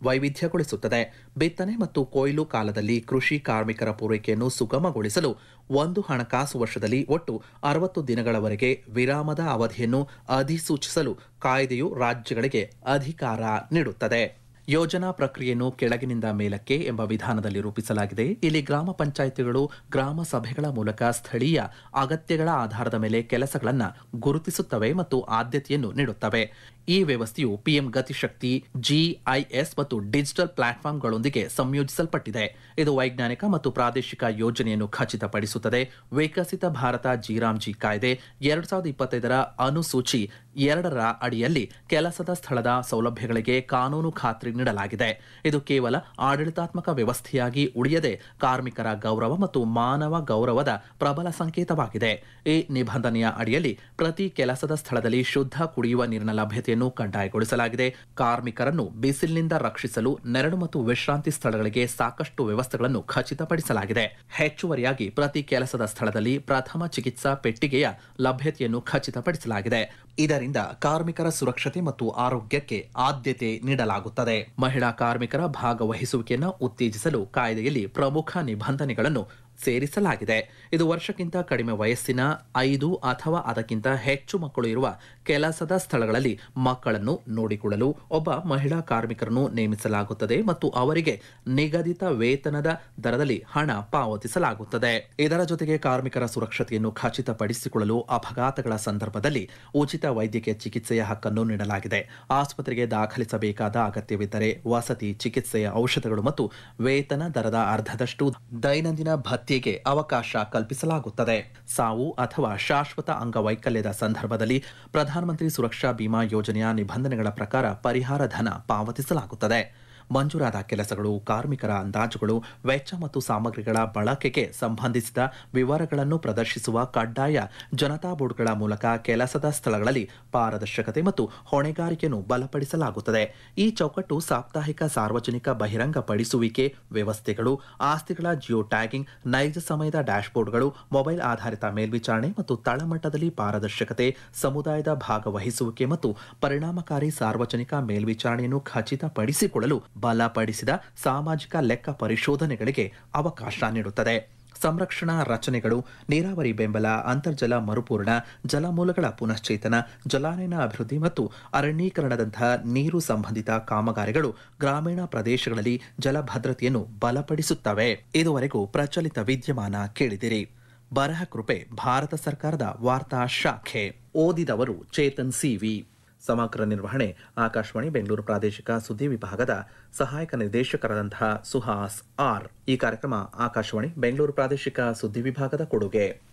ವೈವಿಧ್ಯಗೊಳಿಸುತ್ತದೆ ಬಿತ್ತನೆ ಮತ್ತು ಕೊಯ್ಲು ಕಾಲದಲ್ಲಿ ಕೃಷಿ ಕಾರ್ಮಿಕರ ಪೂರೈಕೆಯನ್ನು ಸುಗಮಗೊಳಿಸಲು ಒಂದು ಹಣಕಾಸು ವರ್ಷದಲ್ಲಿ ಒಟ್ಟು ಅರವತ್ತು ದಿನಗಳವರೆಗೆ ವಿರಾಮದ ಅವಧಿಯನ್ನು ಅಧಿಸೂಚಿಸಲು ಕಾಯ್ದೆಯು ರಾಜ್ಯಗಳಿಗೆ ಅಧಿಕಾರ ನೀಡುತ್ತದೆ ಯೋಜನಾ ಪ್ರಕ್ರಿಯೆಯನ್ನು ಕೆಳಗಿನಿಂದ ಮೇಲಕ್ಕೆ ಎಂಬ ವಿಧಾನದಲ್ಲಿ ರೂಪಿಸಲಾಗಿದೆ ಇಲ್ಲಿ ಗ್ರಾಮ ಪಂಚಾಯಿತಿಗಳು ಗ್ರಾಮ ಸಭೆಗಳ ಮೂಲಕ ಸ್ಥಳೀಯ ಅಗತ್ಯಗಳ ಆಧಾರದ ಮೇಲೆ ಕೆಲಸಗಳನ್ನು ಗುರುತಿಸುತ್ತವೆ ಮತ್ತು ಆದ್ಯತೆಯನ್ನು ನೀಡುತ್ತವೆ ಈ ವ್ಯವಸ್ಥೆಯು ಪಿಎಂ ಗತಿಶಕ್ತಿ ಜಿಐಎಸ್ ಮತ್ತು ಡಿಜಿಟಲ್ ಪ್ಲಾಟ್ಫಾರ್ಮ್ಗಳೊಂದಿಗೆ ಸಂಯೋಜಿಸಲ್ಪಟ್ಟಿದೆ ಇದು ವೈಜ್ಞಾನಿಕ ಮತ್ತು ಪ್ರಾದೇಶಿಕ ಯೋಜನೆಯನ್ನು ಖಚಿತಪಡಿಸುತ್ತದೆ ವಿಕಸಿತ ಭಾರತ ಜಿರಾಮ್ಜಿ ಕಾಯ್ದೆ ಎರಡ್ ಸಾವಿರದ ಇಪ್ಪತ್ತೈದರ ಅನುಸೂಚಿ ಎರಡರ ಅಡಿಯಲ್ಲಿ ಕೆಲಸದ ಸ್ಥಳದ ಸೌಲಭ್ಯಗಳಿಗೆ ಕಾನೂನು ಖಾತ್ರಿ ನೀಡಲಾಗಿದೆ ಇದು ಕೇವಲ ಆಡಳಿತಾತ್ಮಕ ವ್ಯವಸ್ಥೆಯಾಗಿ ಉಳಿಯದೆ ಕಾರ್ಮಿಕರ ಗೌರವ ಮತ್ತು ಮಾನವ ಗೌರವದ ಪ್ರಬಲ ಸಂಕೇತವಾಗಿದೆ ಈ ನಿಬಂಧನೆಯ ಅಡಿಯಲ್ಲಿ ಪ್ರತಿ ಕೆಲಸದ ಸ್ಥಳದಲ್ಲಿ ಶುದ್ಧ ಕುಡಿಯುವ ನೀರಿನ ಲಭ್ಯತೆಯನ್ನು ಕಡ್ಡಾಯಗೊಳಿಸಲಾಗಿದೆ ಕಾರ್ಮಿಕರನ್ನು ಬಿಸಿಲಿನಿಂದ ರಕ್ಷಿಸಲು ನೆರಳು ಮತ್ತು ವಿಶ್ರಾಂತಿ ಸ್ಥಳಗಳಿಗೆ ಸಾಕಷ್ಟು ವ್ಯವಸ್ಥೆಗಳನ್ನು ಖಚಿತಪಡಿಸಲಾಗಿದೆ ಹೆಚ್ಚುವರಿಯಾಗಿ ಪ್ರತಿ ಕೆಲಸದ ಸ್ಥಳದಲ್ಲಿ ಪ್ರಥಮ ಚಿಕಿತ್ಸಾ ಪೆಟ್ಟಿಗೆಯ ಲಭ್ಯತೆಯನ್ನು ಖಚಿತಪಡಿಸಲಾಗಿದೆ ಇದರಿಂದ ಕಾರ್ಮಿಕರ ಸುರಕ್ಷತೆ ಮತ್ತು ಆರೋಗ್ಯಕ್ಕೆ ಆದ್ಯತೆ ನೀಡಲಾಗುತ್ತದೆ ಮಹಿಳಾ ಕಾರ್ಮಿಕರ ಭಾಗವಹಿಸುವಿಕೆಯನ್ನು ಉತ್ತೇಜಿಸಲು ಕಾಯ್ದೆಯಲ್ಲಿ ಪ್ರಮುಖ ನಿಬಂಧನೆಗಳನ್ನು ಸೇರಿಸಲಾಗಿದೆ ಇದು ವರ್ಷಕ್ಕಿಂತ ಕಡಿಮೆ ವಯಸ್ಸಿನ ಐದು ಅಥವಾ ಅದಕ್ಕಿಂತ ಹೆಚ್ಚು ಮಕ್ಕಳು ಇರುವ ಕೆಲಸದ ಸ್ಥಳಗಳಲ್ಲಿ ಮಕ್ಕಳನ್ನು ನೋಡಿಕೊಳ್ಳಲು ಒಬ್ಬ ಮಹಿಳಾ ಕಾರ್ಮಿಕರನ್ನು ನೇಮಿಸಲಾಗುತ್ತದೆ ಮತ್ತು ಅವರಿಗೆ ನಿಗದಿತ ವೇತನದ ದರದಲ್ಲಿ ಹಣ ಪಾವತಿಸಲಾಗುತ್ತದೆ ಇದರ ಜೊತೆಗೆ ಕಾರ್ಮಿಕರ ಸುರಕ್ಷತೆಯನ್ನು ಖಚಿತಪಡಿಸಿಕೊಳ್ಳಲು ಅಪಘಾತಗಳ ಸಂದರ್ಭದಲ್ಲಿ ಉಚಿತ ವೈದ್ಯಕೀಯ ಚಿಕಿತ್ಸೆಯ ಹಕ್ಕನ್ನು ನೀಡಲಾಗಿದೆ ಆಸ್ಪತ್ರೆಗೆ ದಾಖಲಿಸಬೇಕಾದ ಅಗತ್ಯವಿದ್ದರೆ ವಸತಿ ಚಿಕಿತ್ಸೆಯ ಔಷಧಗಳು ಮತ್ತು ವೇತನ ದರದ ಅರ್ಧದಷ್ಟು ದೈನಂದಿನ ಭತ್ಯೆಗೆ ಅವಕಾಶ ಕಲ್ಪಿಸಲಾಗುತ್ತದೆ ಸಾವು ಅಥವಾ ಶಾಶ್ವತ ಅಂಗವೈಕಲ್ಯದ ಸಂದರ್ಭದಲ್ಲಿ ಪ್ರಧಾನಮಂತ್ರಿ ಸುರಕ್ಷಾ ಬಿಮಾ ಯೋಜನೆಯ ನಿಬಂಧನೆಗಳ ಪ್ರಕಾರ ಪರಿಹಾರ ಧನ ಪಾವತಿಸಲಾಗುತ್ತದೆ ಮಂಜೂರಾದ ಕೆಲಸಗಳು ಕಾರ್ಮಿಕರ ಅಂದಾಜುಗಳು ವೆಚ್ಚ ಮತ್ತು ಸಾಮಗ್ರಿಗಳ ಬಳಕೆಗೆ ಸಂಬಂಧಿಸಿದ ವಿವರಗಳನ್ನು ಪ್ರದರ್ಶಿಸುವ ಕಡ್ಡಾಯ ಜನತಾ ಬೋರ್ಡ್ಗಳ ಮೂಲಕ ಕೆಲಸದ ಸ್ಥಳಗಳಲ್ಲಿ ಪಾರದರ್ಶಕತೆ ಮತ್ತು ಹೊಣೆಗಾರಿಕೆಯನ್ನು ಬಲಪಡಿಸಲಾಗುತ್ತದೆ ಈ ಚೌಕಟ್ಟು ಸಾಪ್ತಾಹಿಕ ಸಾರ್ವಜನಿಕ ಬಹಿರಂಗಪಡಿಸುವಿಕೆ ವ್ಯವಸ್ಥೆಗಳು ಆಸ್ತಿಗಳ ಜಿಯೋ ಟ್ಯಾಗಿಂಗ್ ನೈಜ ಸಮಯದ ಡ್ಯಾಶ್ಬೋರ್ಡ್ಗಳು ಮೊಬೈಲ್ ಆಧಾರಿತ ಮೇಲ್ವಿಚಾರಣೆ ಮತ್ತು ತಳಮಟ್ಟದಲ್ಲಿ ಪಾರದರ್ಶಕತೆ ಸಮುದಾಯದ ಭಾಗವಹಿಸುವಿಕೆ ಮತ್ತು ಪರಿಣಾಮಕಾರಿ ಸಾರ್ವಜನಿಕ ಮೇಲ್ವಿಚಾರಣೆಯನ್ನು ಖಚಿತಪಡಿಸಿಕೊಳ್ಳಲು ಬಲಪಡಿಸಿದ ಸಾಮಾಜಿಕ ಲೆಕ್ಕ ಪರಿಶೋಧನೆಗಳಿಗೆ ಅವಕಾಶ ನೀಡುತ್ತದೆ ಸಂರಕ್ಷಣಾ ರಚನೆಗಳು ನೀರಾವರಿ ಬೆಂಬಲ ಅಂತರ್ಜಲ ಮರುಪೂರಣ ಜಲಮೂಲಗಳ ಪುನಶ್ಚೇತನ ಜಲಾನಯನ ಅಭಿವೃದ್ಧಿ ಮತ್ತು ಅರಣ್ಯೀಕರಣದಂತಹ ನೀರು ಸಂಬಂಧಿತ ಕಾಮಗಾರಿಗಳು ಗ್ರಾಮೀಣ ಪ್ರದೇಶಗಳಲ್ಲಿ ಜಲಭದ್ರತೆಯನ್ನು ಬಲಪಡಿಸುತ್ತವೆ ಇದುವರೆಗೂ ಪ್ರಚಲಿತ ವಿದ್ಯಮಾನ ಕೇಳಿದಿರಿ ಬರಹ ಕೃಪೆ ಭಾರತ ಸರ್ಕಾರದ ವಾರ್ತಾ ಶಾಖೆ ಓದಿದವರು ಚೇತನ್ ಸಿವಿ ಸಮಗ್ರ ನಿರ್ವಹಣೆ ಆಕಾಶವಾಣಿ ಬೆಂಗಳೂರು ಪ್ರಾದೇಶಿಕ ಸುದ್ದಿ ವಿಭಾಗದ ಸಹಾಯಕ ನಿರ್ದೇಶಕರಾದಂತಹ ಸುಹಾಸ್ ಆರ್ ಈ ಕಾರ್ಯಕ್ರಮ ಆಕಾಶವಾಣಿ ಬೆಂಗಳೂರು ಪ್ರಾದೇಶಿಕ ಸುದ್ದಿ ವಿಭಾಗದ ಕೊಡುಗೆ